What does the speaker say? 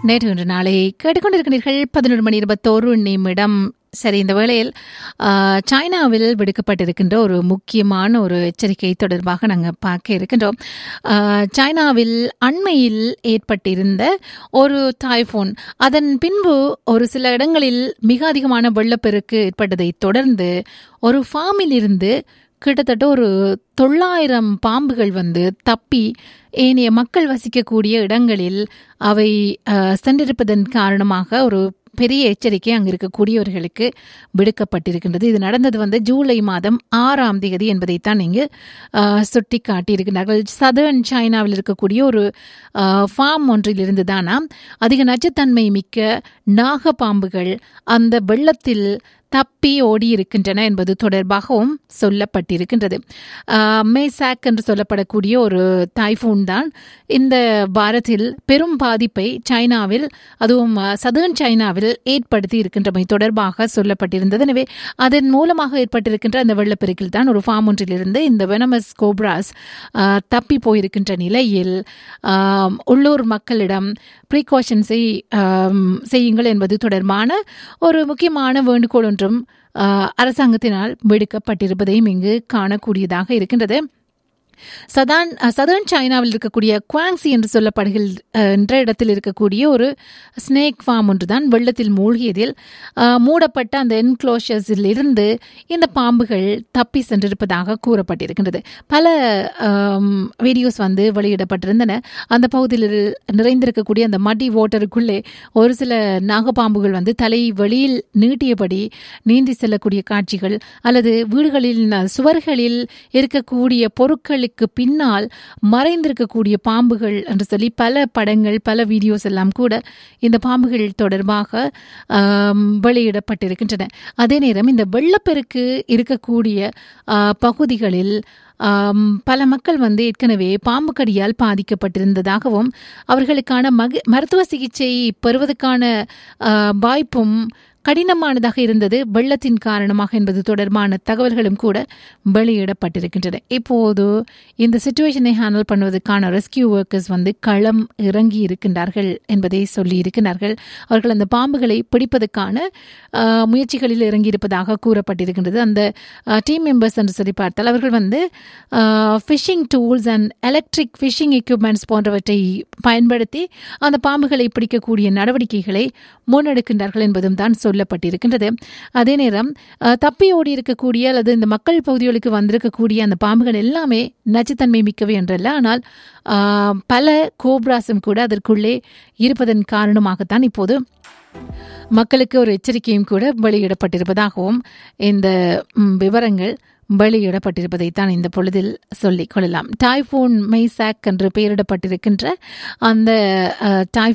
நேற்று இன்று நாளை கேட்டுக்கொண்டிருக்கிறீர்கள் பதினொரு மணி இருபத்தோரு நிமிடம் சரி இந்த வேளையில் ஆ, சைனாவில் விடுக்கப்பட்டிருக்கின்ற ஒரு முக்கியமான ஒரு எச்சரிக்கை தொடர்பாக நாங்கள் பார்க்க இருக்கின்றோம் ஆ, சைனாவில் அண்மையில் ஏற்பட்டிருந்த ஒரு டைஃபோன் அதன் பின்பு ஒரு சில இடங்களில் மிக அதிகமான வெள்ளப்பெருக்கு ஏற்பட்டதை தொடர்ந்து ஒரு ஃபார்மில் இருந்து கிட்டத்தட்ட ஒரு தொள்ளாயிரம் பாம்புகள் வந்து தப்பி ஏனைய மக்கள் வசிக்கக்கூடிய இடங்களில் அவை அஹ், சென்றிருப்பதன் காரணமாக ஒரு பெரிய எச்சரிக்கை அங்கு இருக்கக்கூடியவர்களுக்கு விடுக்கப்பட்டிருக்கின்றது இது நடந்தது வந்து ஜூலை மாதம் ஆறாம் தேதி என்பதைத்தான் இங்கு அஹ், சுட்டி காட்டியிருக்கிறார்கள் சதர்ன் சைனாவில் இருக்கக்கூடிய ஒரு ஃபார்ம் ஒன்றிலிருந்து தானாம் அதிக நச்சுத்தன்மை மிக்க நாகப்பாம்புகள் அந்த வெள்ளத்தில் தப்பி ஓடி இருக்கின்றன என்பது தொடர்பாகவும் சொல்லப்பட்டிருக்கின்றது ஆஹ், மேசாக் என்று சொல்லப்படக்கூடிய ஒரு டைஃபூன் தான் இந்த வாரத்தில் பெரும் பாதிப்பை சைனாவில் அதுவும் சதர்ன் சைனாவில் ஏற்படுத்தி இருக்கின்றமை தொடர்பாக சொல்லப்பட்டிருந்தது எனவே அதன் மூலமாக ஏற்பட்டிருக்கின்ற அந்த வெள்ளப்பெருக்கில் தான் ஒரு ஃபார்ம் ஒன்றிலிருந்து இந்த வெனமஸ் கோப்ராஸ் ஆஹ், தப்பி போயிருக்கின்ற நிலையில் ஆம், உள்ளூர் மக்களிடம் ப்ரீகாஷன்ஸை செய்யுங்கள் என்பது தொடர்பான ஒரு முக்கியமான வேண்டுகோள் ஒன்றும் ஆஹ், அரசாங்கத்தினால் விடுக்கப்பட்டிருப்பதையும் இங்கு காணக்கூடியதாக இருக்கின்றது சதான் சதர்ன் சைனாவில் இருக்கக்கூடிய குவாங்சி என்று சொல்லப்படுகின்ற இடத்தில் இருக்கக்கூடிய ஒரு ஸ்னேக் ஃபார்ம் ஒன்றுதான் வெள்ளத்தில் மூழ்கியதில் அஹ், மூடப்பட்ட அந்த என்க்ளோஷர்ஸில் இருந்து இந்த பாம்புகள் தப்பி சென்றிருப்பதாக கூறப்பட்டிருக்கின்றது பல வீடியோஸ் வந்து வெளியிடப்பட்டிருந்தன அந்த பகுதியில் நிறைந்திருக்கக்கூடிய அந்த மடி வாட்டருக்குள்ளே ஒரு சில நாகப்பாம்புகள் வந்து தலை வெளியில் நீட்டியபடி நீந்தி செல்லக்கூடிய காட்சிகள் அல்லது வீடுகளில் ந- சுவர்களில் இருக்கக்கூடிய பொருட்களுக்கு பின்னால் மறைந்திருக்கக்கூடிய பாம்புகள் என்று சொல்லி பல படங்கள் பல வீடியோஸ் எல்லாம் கூட இந்த பாம்புகள் தொடர்பாக ஆம், வெளியிடப்பட்டிருக்கின்றன அதே நேரம் இந்த வெள்ளப்பெருக்கு இருக்கக்கூடிய ஆ, பகுதிகளில் ஆம், பல மக்கள் வந்து ஏற்கனவே பாம்பு கடியால் பாதிக்கப்பட்டிருந்ததாகவும் அவர்களுக்கான மக மருத்துவ சிகிச்சை பெறுவதற்கான ஆ, வாய்ப்பும் கடினமானதாக இருந்தது வெள்ளத்தின் காரணமாக என்பது தொடர்பான தகவல்களும் கூட வெளியிடப்பட்டிருக்கின்றன இப்போது இந்த சுச்சுவேஷனை ஹேண்டில் பண்ணுவதற்கான ரெஸ்கியூ ஒர்க்கர்ஸ் வந்து களம் இறங்கி இருக்கின்றார்கள் என்பதை சொல்லி இருக்கிறார்கள் அவர்கள் அந்த பாம்புகளை பிடிப்பதற்கான ஆஹ், முயற்சிகளில் இறங்கி இருப்பதாக கூறப்பட்டிருக்கின்றது அந்த டீம் மெம்பர்ஸ் என்று சொல்லி பார்த்தால் அவர்கள் வந்து fishing tools and electric fishing equipments போன்றவற்றை பயன்படுத்தி அந்த பாம்புகளை பிடிக்கக்கூடிய நடவடிக்கைகளை முன்னெடுக்கின்றார்கள் என்பதும் தான் சொல்லப்பட்டிருக்கின்றது அதே நேரம் அஹ், தப்பி ஓடி இருக்கக்கூடிய அல்லது இந்த மக்கள் பகுதிகளுக்கு வந்திருக்கக்கூடிய அந்த பாம்புகள் எல்லாமே நச்சுத்தன்மை மிக்கவை என்றல்ல ஆனால் ஆஹ், பல கோப்ராஸும் கூட அதற்குள்ளே இருப்பதன் காரணமாகத்தான் இப்போது மக்களுக்கு ஒரு எச்சரிக்கையும் கூட வெளியிடப்பட்டிருப்பதாகவும் இந்த ம், விவரங்கள் வெளியிடப்பட்டிருப்பதைத்தான் இந்த பொழுதில் சொல்லிக் கொள்ளலாம் டைஃபோன் மைசாக் என்று பெயரிடப்பட்டிருக்கின்ற அந்த டைஃபோன்